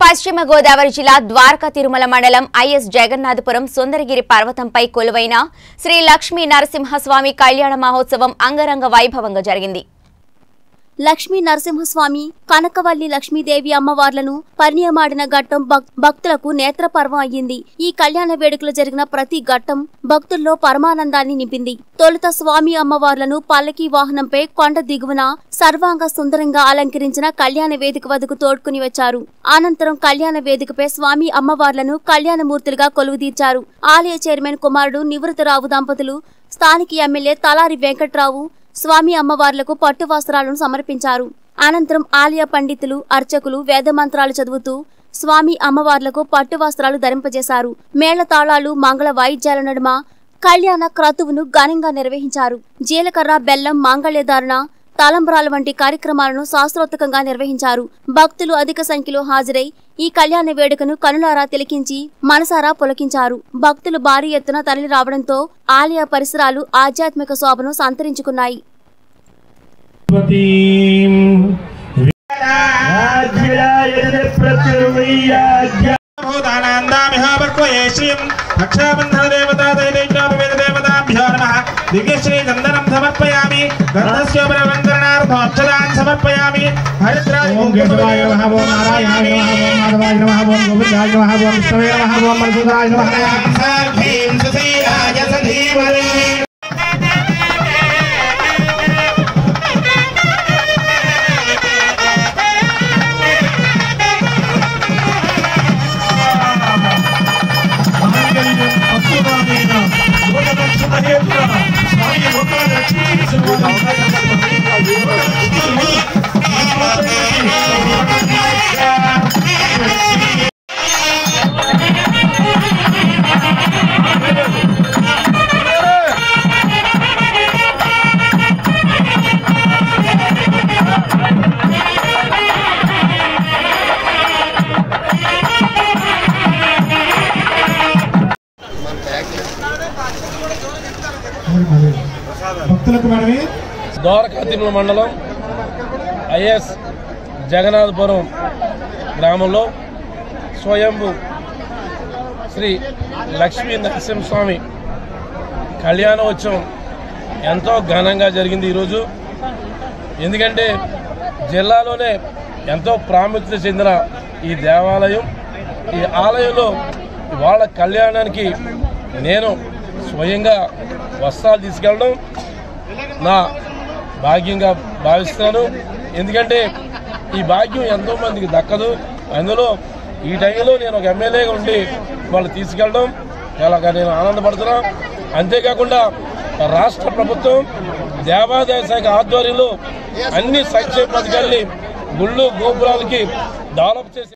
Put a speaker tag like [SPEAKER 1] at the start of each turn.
[SPEAKER 1] పశ్చిమ గోదావరి జిల్లా ద్వారకా తిరుమల మండలం ఐఎస్ జగన్నాథపురం సుందరగిరి పర్వతంపై కొలువైన శ్రీ లక్ష్మీ నరసింహస్వామి కళ్యాణ మహోత్సవం అంగరంగ వైభవంగా జరిగింది
[SPEAKER 2] లక్ష్మీ నరసింహస్వామి కనకవల్లి లక్ష్మీదేవి అమ్మవార్లను పరిణయమాడిన ఘట్టం భక్- భక్తులకు నేత్రపర్వం అయ్యింది ఈ కళ్యాణ వేడుకలు జరిగిన ప్రతి ఘట్టం భక్తుల్లో పరమానందాన్ని నింపింది తొలుత స్వామి అమ్మవార్లను పల్లకి వాహనంపై కొండ దిగువన సర్వాంగ సుందరంగా అలంకరించిన కళ్యాణ వేదిక వద్దకు తోడ్కుని వచ్చారు అనంతరం కళ్యాణ వేదికపై స్వామి అమ్మవార్లను కళ్యాణమూర్తులుగా కొలువుదీర్చారు ఆలయ చైర్మన్ కుమారుడు నివృత్తరావు దంపతులు స్థానిక ఎమ్మెల్యే తలారి వెంకట్రావు స్వామి అమ్మవార్లకు పట్టు వస్త్రాలను సమర్పించారు అనంతరం ఆలయ పండితులు అర్చకులు వేదమంత్రాలు చదువుతూ స్వామి అమ్మవార్లకు పట్టు వస్త్రాలు ధరింపజేశారు మేళతాళాలు మంగళ వాయిద్యాల నడుమ కళ్యాణ క్రతువును ఘనంగా నిర్వహించారు జీలకర్ర బెల్లం మాంగళ్యధారణ తలంబ్రాల వంటి కార్యక్రమాలను శాస్త్రోత్తకంగా నిర్వహించారు భక్తులు అధిక సంఖ్యలో హాజరై ఈ కళ్యాణ వేడుకను కనులారా తిలకించి మనసారా పులకించారు భక్తులు భారీ ఎత్తున తరలి రావడంతో ఆలయ పరిసరాలు ఆధ్యాత్మిక శోభను సంతరించుకున్నాయి
[SPEAKER 3] పతీం రాజ్యాయ
[SPEAKER 4] భూతానాందామిహాపర్వయే శ్రీం రక్షాబంధనదేవతాదైదైత్యాపవేదదేవతాభ్యో నమః దివ్యశ్రీ చందనం సమర్పయామి గంధస్యోపరవందనార్థోక్షదాన్ సమర్పయామి హరిద్రాది
[SPEAKER 3] ఓం కేశవాయ నమః ఓం నారాయణాయ నమః ఓం మాధవాయ నమః ఓం గోవిందాయ నమః ఓం విష్ణవే నమః ఓం మధుసూదనాయ నమః
[SPEAKER 4] సాధ్వీం సుశీలాయ సధీమహి
[SPEAKER 3] భక్తులకు మనవి
[SPEAKER 5] ద్వారకా తిరుమల మండలం ఐఎస్ జగన్నాథపురం గ్రామంలో స్వయంభు శ్రీ లక్ష్మీ నరసింహస్వామి కళ్యాణోత్సవం ఎంతో ఘనంగా జరిగింది ఈరోజు ఎందుకంటే జిల్లాలోనే ఎంతో ప్రాముఖ్యత చెందిన ఈ దేవాలయం ఈ ఆలయంలో వాళ్ళ కళ్యాణానికి నేను స్వయంగా వస్త్రాలు తీసుకెళ్ళడం నా భాగ్యంగా భావిస్తున్నాను ఎందుకంటే ఈ భాగ్యం ఎంతో మందికి దక్కదు అందులో ఈ టైంలో నేను ఒక ఎమ్మెల్యేగా ఉండి వాళ్ళు తీసుకెళ్ళడం చాలా నేను ఆనందపడుతున్నా అంతేకాకుండా రాష్ట్ర ప్రభుత్వం దేవాదాయ శాఖ ఆధ్వర్యంలో అన్ని సంక్షేమ పథకాల్ని గుళ్ళు గోపురాలకి డెవలప్ చేసి